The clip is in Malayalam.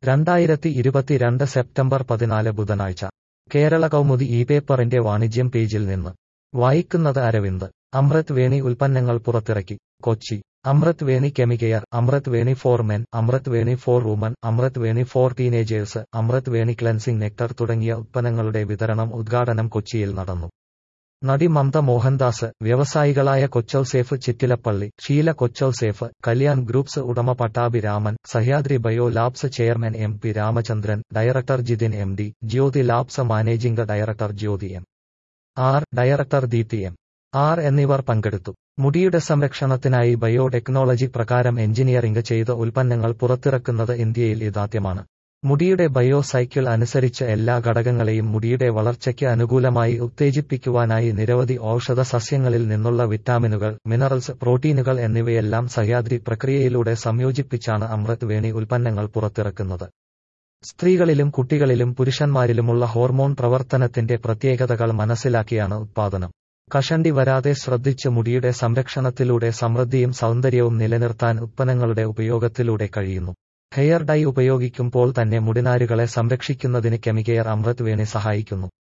രണ്ടായിരത്തി ഇരുപത്തിരണ്ട് സെപ്റ്റംബർ പതിനാല് ബുധനാഴ്ച കേരള കൗമുദി ഈ പേപ്പറിന്റെ വാണിജ്യം പേജിൽ നിന്ന് വായിക്കുന്നത് അരവിന്ദ് അമൃത് വേണി ഉൽപ്പന്നങ്ങൾ പുറത്തിറക്കി കൊച്ചി അമൃത് വേണി കെമികെയർ അമൃത് വേണി ഫോർ മെൻ അമൃത് വേണി ഫോർ വുമൺ അമൃത് വേണി ഫോർ ടീനേജേഴ്സ് അമൃത് വേണി ക്ലെൻസിംഗ് നെക്ടർ തുടങ്ങിയ ഉൽപ്പന്നങ്ങളുടെ വിതരണം ഉദ്ഘാടനം കൊച്ചിയിൽ നടന്നു നടി മമത മോഹൻദാസ് വ്യവസായികളായ കൊച്ചൌസേഫ് ചിറ്റിലപ്പള്ളി ഷീല കൊച്ചൌസേഫ് കല്യാൺ ഗ്രൂപ്പ്സ് ഉടമ Pattabhi Raman Sahyadri bio labs chairman M P Ramachandran director Jithin M D Jyothi labs managing director Jyothi M R director Deepthi M R എന്നിവർ പങ്കെടുത്തു മുടിയുടെ സംരക്ഷണത്തിനായി ബയോടെക്നോളജി പ്രകാരം എഞ്ചിനീയറിംഗ് ചെയ്ത ഉൽപ്പന്നങ്ങൾ പുറത്തിറക്കുന്നത് ഇന്ത്യയിൽ ഇതാദ്യമാണ് മുടിയുടെ ബയോ സൈക്കിൾ അനുസരിച്ച് എല്ലാ ഘടകങ്ങളെയും മുടിയുടെ വളർച്ചയ്ക്ക് അനുകൂലമായി ഉത്തേജിപ്പിക്കുവാനായി നിരവധി ഔഷധ സസ്യങ്ങളിൽ നിന്നുള്ള വിറ്റാമിനുകൾ മിനറൽസ് പ്രോട്ടീനുകൾ എന്നിവയെല്ലാം സഹ്യാദ്രി പ്രക്രിയയിലൂടെ സംയോജിപ്പിച്ചാണ് അമൃത് വേണി ഉൽപ്പന്നങ്ങൾ പുറത്തിറക്കുന്നത് സ്ത്രീകളിലും കുട്ടികളിലും പുരുഷന്മാരിലുമുള്ള ഹോർമോൺ പ്രവർത്തനത്തിന്റെ പ്രത്യേകതകൾ മനസ്സിലാക്കിയാണ് ഉത്പാദനം കഷണ്ടി വരാതെ ശ്രദ്ധിച്ച് മുടിയുടെ സംരക്ഷണത്തിലൂടെ സമൃദ്ധിയും സൗന്ദര്യവും നിലനിർത്താൻ ഉത്പന്നങ്ങളുടെ ഉപയോഗത്തിലൂടെ കഴിയുന്നു ഹെയർ ഡൈ ഉപയോഗിക്കുമ്പോൾ തന്നെ മുടിനാരുകളെ സംരക്ഷിക്കുന്നതിന് കെമികെയർ അമൃത് വേണി സഹായിക്കുന്നു